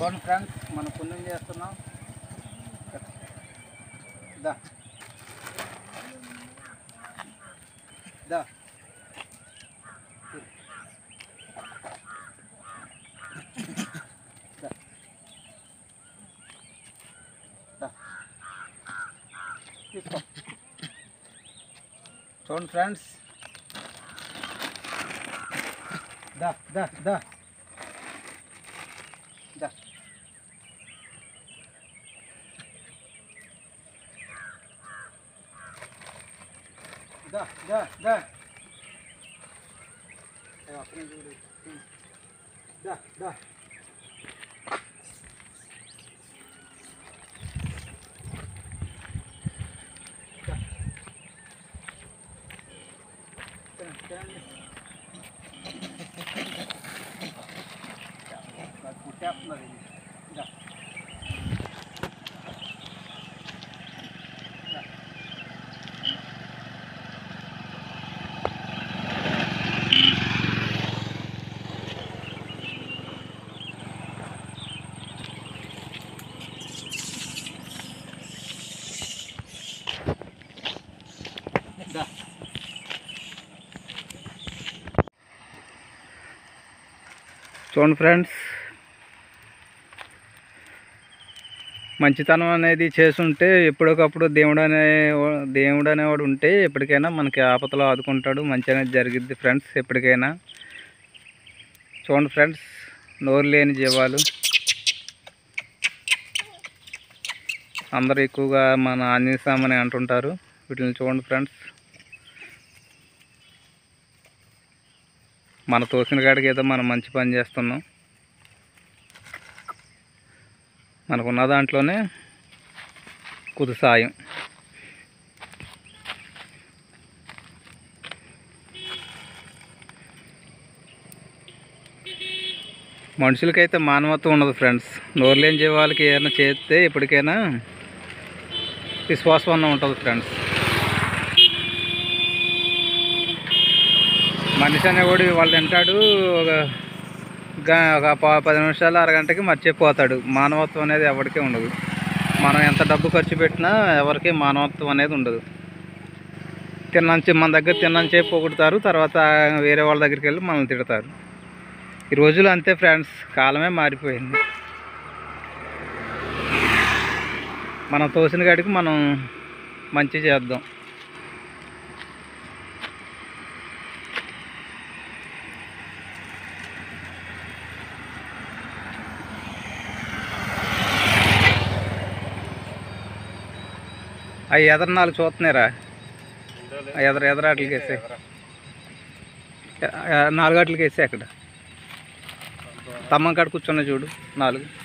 చూడండి ఫ్రెండ్స్ మనం పుణ్యం చేస్తున్నాం దా దా దా. దా. తీసుకో చూడండి ఫ్రెండ్స్ దా దా దా దా దా దా దా ఏ అక్కడ చూడు దా దా దా. తినండి, తినండి. నాకు పుట్టేస్తున్నది ఇది. దా. దా. దా. చూడండి ఫ్రెండ్స్ మంచితనం అనేది చేసుంటే ఎప్పటికప్పుడు దేవుడు అనే దేవుడు అనేవాడు ఉంటే ఎప్పటికైనా మనకి ఆపదలో ఆదుకుంటాడు మంచి అనేది జరిగిద్ది ఫ్రెండ్స్ ఎప్పటికైనా చూడండి ఫ్రెండ్స్ నోరు లేని జీవాలు అందరూ ఎక్కువగా మన ఆంజనేయ స్వామి అని అంటుంటారు వీటిని చూడండి ఫ్రెండ్స్ మన తోసిన కాడికి ఏదో మనం మంచి పని చేస్తున్నాం మనకున్న దాంట్లోనే కుదు సాయం మనుషులకైతే మానవత్వం ఉండదు ఫ్రెండ్స్ నోరులేని జీవాలకి ఏదైనా చేస్తే ఎప్పటికైనా విశ్వాసం అన్న ఉంటుంది ఫ్రెండ్స్ మనిషి అనేవాడు వాళ్ళు తింటాడు ఒక గా- ఒక ప- పది నిమిషాలు అరగంటకి మర్చిపోతాడు మానవత్వం అనేది ఎవరికీ ఉండదు మనం ఎంత డబ్బు ఖర్చు పెట్టినా ఎవరికి మానవత్వం అనేది ఉండదు తిన్నంచే మన దగ్గర తిన్నంచేపు పొగుడుతారు తర్వాత వేరే వాళ్ళ దగ్గరికి వెళ్ళి మనల్ని తిడతారు ఈ రోజులు అంతే ఫ్రెండ్స్ కాలమే మారిపోయింది మనం తోసిన కాడికి మనం మంచి చేద్దాం అవి ఎదర నాలుగు చూస్తున్నారా ఆ ఎదర ఎదర అట్లకి వేసే నాలుగు అట్లకి వేసే అక్కడ తమ్మం కాడ కూర్చున్నా చూడు నాలుగు